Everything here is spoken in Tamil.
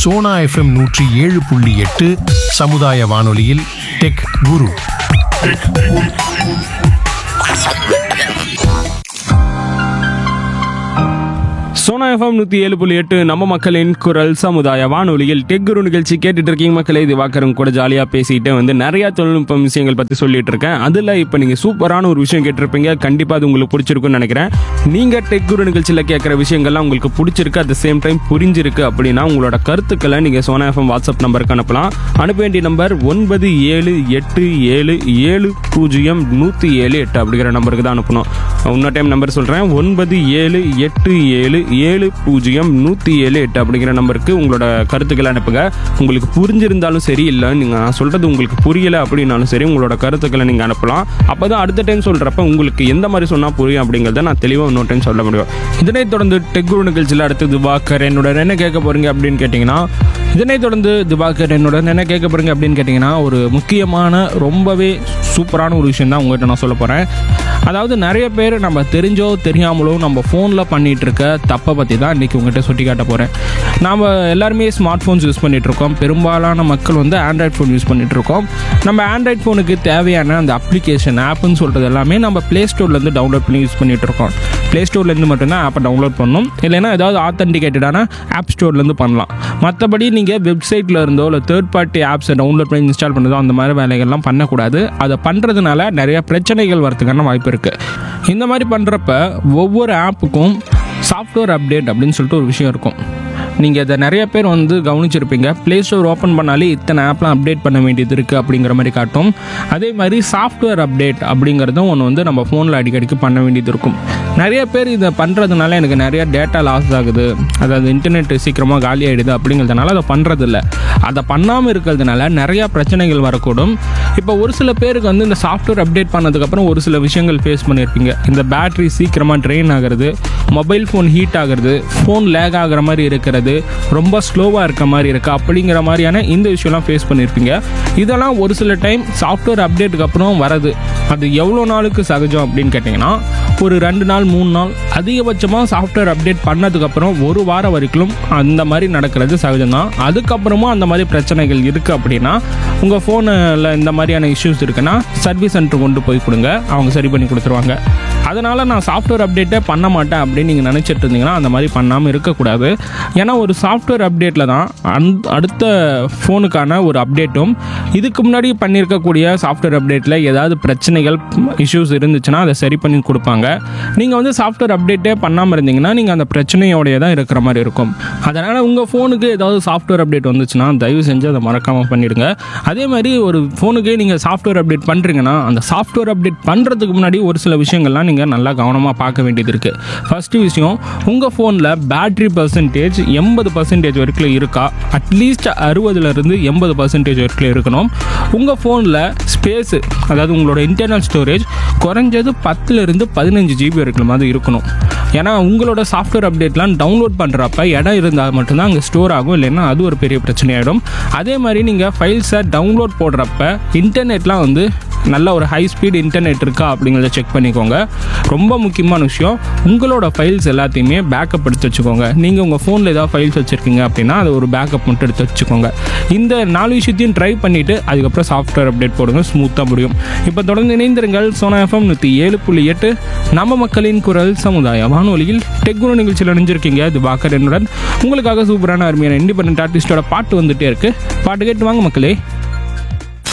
சோனா எஃப்எம் நூற்றி ஏழு புள்ளி எட்டு சமுதாய வானொலியில் டெக் குரு சோனா எஃப்எம் நூற்றி ஏழு புள்ளி எட்டு நம்ம மக்களின் குரல் சமுதாய வானொலியில் டெக்குரு நிகழ்ச்சி கேட்டுட்டு இருக்கீங்க மக்களே இது வாக்கரும் கூட ஜாலியாக பேசிட்டு வந்து நிறைய தொழில்நுட்ப விஷயங்கள் பற்றி சொல்லிட்டு இருக்கேன் அதில் இப்போ நீங்கள் சூப்பரான ஒரு விஷயம் கேட்டிருப்பீங்க கண்டிப்பாக அது உங்களுக்கு பிடிச்சிருக்குன்னு நினைக்கிறேன் நீங்கள் டெக்குரு நிகழ்ச்சியில் கேட்குற விஷயங்கள்லாம் உங்களுக்கு பிடிச்சிருக்கு அட் த சேம் டைம் புரிஞ்சிருக்கு அப்படின்னா உங்களோட கருத்துக்களை நீங்கள் சோனா எஃப்எம் வாட்ஸ்அப் நம்பருக்கு அனுப்பலாம் அனுப்ப வேண்டிய நம்பர் ஒன்பது ஏழு எட்டு ஏழு ஏழு பூஜ்ஜியம் நூற்றி ஏழு எட்டு அப்படிங்கிற நம்பருக்கு தான் அனுப்பணும் இன்னொரு டைம் நம்பர் சொல்கிறேன் ஒன்பது ஏழு எட்டு ஏழு ஏழு பூஜ்ஜியம் நூற்றி ஏழு எட்டு அப்படிங்கிற நம்பருக்கு உங்களோட கருத்துக்களை அனுப்புங்க உங்களுக்கு புரிஞ்சிருந்தாலும் சரி இல்லை நீங்கள் நான் சொல்கிறது உங்களுக்கு புரியலை அப்படின்னாலும் சரி உங்களோட கருத்துக்களை நீங்கள் அனுப்பலாம் அப்போ தான் அடுத்த டைம் சொல்கிறப்ப உங்களுக்கு எந்த மாதிரி சொன்னால் புரியும் அப்படிங்கிறத நான் தெளிவாக இன்னொரு டைம் சொல்ல முடியும் இதனைத் தொடர்ந்து டெக்குரு நிகழ்ச்சியில் அடுத்து திவாகர் என்னோட என்ன கேட்க போகிறீங்க அப்படின்னு கேட்டிங்கன்னா இதனைத் தொடர்ந்து திவாகர் என்னோட என்ன கேட்க போகிறீங்க அப்படின்னு கேட்டிங்கன்னா ஒரு முக்கியமான ரொம்பவே சூப்பரான ஒரு விஷயம் தான் உங்கள்கிட்ட நான் சொல்ல போகிறேன் அதாவது நிறைய பேர் நம்ம தெரிஞ்சோ தெரியாமலோ நம்ம ஃபோனில் பண்ணிகிட்டு இருக்க தப்பை பற்றி தான் இன்றைக்கி உங்கள்கிட்ட சுட்டி காட்ட போகிறேன் நாம் எல்லாருமே ஸ்மார்ட் ஃபோன்ஸ் யூஸ் பண்ணிகிட்டு இருக்கோம் பெரும்பாலான மக்கள் வந்து ஆண்ட்ராய்ட் ஃபோன் யூஸ் பண்ணிகிட்டு இருக்கோம் நம்ம ஆண்ட்ராய்ட் ஃபோனுக்கு தேவையான அந்த அப்ளிகேஷன் ஆப்புன்னு சொல்கிறது எல்லாமே நம்ம ப்ளே ஸ்டோர்லேருந்து டவுன்லோட் பண்ணி யூஸ் பண்ணிகிட்டு இருக்கோம் ப்ளே ஸ்டோர்லேருந்து மட்டும்தான் ஆப்பை டவுன்லோட் பண்ணணும் இல்லைன்னா ஏதாவது ஆத்தன்டிகேட்டடான ஆப் ஸ்டோர்லேருந்து பண்ணலாம் மற்றபடி நீங்கள் வெப்சைட்டில் இருந்தோ இல்லை தேர்ட் பார்ட்டி ஆப்ஸை டவுன்லோட் பண்ணி இன்ஸ்டால் பண்ணதோ அந்த மாதிரி வேலைகள்லாம் பண்ணக்கூடாது அதை பண்ணுறதுனால நிறைய பிரச்சனைகள் வரதுக்கான வாய்ப்பு இருக்குது இந்த மாதிரி பண்ணுறப்ப ஒவ்வொரு ஆப்புக்கும் சாஃப்ட்வேர் அப்டேட் அப்படின்னு சொல்லிட்டு ஒரு விஷயம் இருக்கும் நீங்கள் இதை நிறைய பேர் வந்து கவனிச்சிருப்பீங்க ப்ளே ஸ்டோர் ஓப்பன் பண்ணாலே இத்தனை ஆப்லாம் அப்டேட் பண்ண வேண்டியது இருக்குது அப்படிங்கிற மாதிரி காட்டும் அதே மாதிரி சாஃப்ட்வேர் அப்டேட் அப்படிங்கிறதும் ஒன்று வந்து நம்ம ஃபோனில் அடிக்கடிக்கு பண்ண வேண்டியது இருக்கும் நிறைய பேர் இதை பண்ணுறதுனால எனக்கு நிறைய டேட்டா லாஸ் ஆகுது அதாவது இன்டர்நெட் சீக்கிரமாக காலி ஆகிடுது அப்படிங்கிறதுனால அதை பண்ணுறதில்ல அதை பண்ணாமல் இருக்கிறதுனால நிறையா பிரச்சனைகள் வரக்கூடும் இப்போ ஒரு சில பேருக்கு வந்து இந்த சாஃப்ட்வேர் அப்டேட் பண்ணதுக்கப்புறம் ஒரு சில விஷயங்கள் ஃபேஸ் பண்ணியிருப்பீங்க இந்த பேட்டரி சீக்கிரமாக ட்ரெயின் ஆகிறது மொபைல் ஃபோன் ஹீட் ஆகிறது ஃபோன் லேக் ஆகிற மாதிரி இருக்கிறது ரொம்ப ஸ்லோவாக இருக்க மாதிரி இருக்குது அப்படிங்கிற மாதிரியான இந்த விஷயம்லாம் ஃபேஸ் பண்ணியிருப்பீங்க இதெல்லாம் ஒரு சில டைம் சாஃப்ட்வேர் அப்டேட்டுக்கு அப்புறம் வரது அது எவ்வளோ நாளுக்கு சகஜம் அப்படின்னு கேட்டிங்கன்னா ஒரு ரெண்டு நாள் மூணு நாள் அதிகபட்சமாக சாஃப்ட்வேர் அப்டேட் பண்ணதுக்கப்புறம் ஒரு வாரம் வரைக்கும் அந்த மாதிரி நடக்கிறது சகஜம்தான் அதுக்கப்புறமும் அந்த மாதிரி பிரச்சனைகள் இருக்குது அப்படின்னா உங்கள் ஃபோனில் இந்த மாதிரியான இஷ்யூஸ் இருக்குன்னா சர்வீஸ் சென்டர் கொண்டு போய் கொடுங்க அவங்க சரி பண்ணி கொடுத்துருவாங்க அதனால் நான் சாஃப்ட்வேர் அப்டேட்டே பண்ண மாட்டேன் அப்படின்னு நீங்கள் நினச்சிட்டு இருந்தீங்கன்னா அந்த மாதிரி பண்ணாமல் இருக்கக்கூடாது ஏன்னா ஒரு சாஃப்ட்வேர் அப்டேட்டில் தான் அந் அடுத்த ஃபோனுக்கான ஒரு அப்டேட்டும் இதுக்கு முன்னாடி பண்ணியிருக்கக்கூடிய சாஃப்ட்வேர் அப்டேட்டில் ஏதாவது பிரச்சனைகள் இஷ்யூஸ் இருந்துச்சுன்னா அதை சரி பண்ணி கொடுப்பாங்க நீங்கள் வந்து சாஃப்ட்வேர் அப்டேட்டே பண்ணாமல் இருந்தீங்கன்னா நீங்கள் அந்த பிரச்சனையோடைய தான் இருக்கிற மாதிரி இருக்கும் அதனால் உங்கள் ஃபோனுக்கு ஏதாவது சாஃப்ட்வேர் அப்டேட் வந்துச்சுன்னா தயவு செஞ்சு அதை மறக்காமல் பண்ணிடுங்க அதே மாதிரி ஒரு ஃபோனுக்கு நீங்கள் சாஃப்ட்வேர் அப்டேட் பண்ணுறீங்கன்னா அந்த சாஃப்ட்வேர் அப்டேட் பண்ணுறதுக்கு முன்னாடி ஒரு சில விஷயங்கள்லாம் நீங்கள் நல்லா கவனமாக பார்க்க வேண்டியது இருக்குது ஃபஸ்ட்டு விஷயம் உங்கள் ஃபோனில் பேட்ரி பர்சன்டேஜ் எண்பது பர்சன்டேஜ் வரைக்கும் இருக்கா அட்லீஸ்ட் அறுபதுலேருந்து எண்பது பர்சன்டேஜ் வரைக்கும் இருக்கணும் உங்கள் ஃபோனில் ஸ்பேஸு அதாவது உங்களோட இன்டர்னல் ஸ்டோரேஜ் குறைஞ்சது பத்துலேருந்து பதினஞ்சு ஜிபி வரைக்கும் மாதிரி இருக்கணும் ஏன்னா உங்களோட சாஃப்ட்வேர் அப்டேட்லாம் டவுன்லோட் பண்ணுறப்ப இடம் இருந்தால் மட்டும்தான் அங்கே ஸ்டோர் ஆகும் இல்லைன்னா அது ஒரு பெரிய பிரச்சனையாயிடும் அதே மாதிரி நீங்கள் ஃபைல்ஸை டவுன்லோட் போடுறப்ப இன்டர்நெட்லாம் வந்து நல்ல ஒரு ஹை ஸ்பீட் இன்டர்நெட் இருக்கா அப்படிங்கிறத செக் பண்ணிக்கோங்க ரொம்ப முக்கியமான விஷயம் உங்களோட ஃபைல்ஸ் எல்லாத்தையுமே பேக்கப் எடுத்து வச்சுக்கோங்க நீங்கள் உங்கள் ஃபோனில் ஏதாவது ஃபைல்ஸ் வச்சுருக்கீங்க அப்படின்னா அது ஒரு பேக்கப் மட்டும் எடுத்து வச்சுக்கோங்க இந்த நாலு விஷயத்தையும் ட்ரை பண்ணிவிட்டு அதுக்கப்புறம் சாஃப்ட்வேர் அப்டேட் போடுங்க ஸ்மூத்தாக முடியும் இப்போ தொடர்ந்து இணைந்திருங்கள் சோனா எஃப்எம் நூற்றி ஏழு புள்ளி எட்டு நம்ம மக்களின் குரல் சமுதாய வானொலியில் டெக்குரு நிகழ்ச்சியில் இணைஞ்சிருக்கீங்க இது பாக்கர் என்னுடன் உங்களுக்காக சூப்பரான அருமையான இண்டிபெண்ட் ஆர்டிஸ்டோட பாட்டு வந்துட்டே இருக்கு பாட்டு கேட்டு வாங்க மக்களே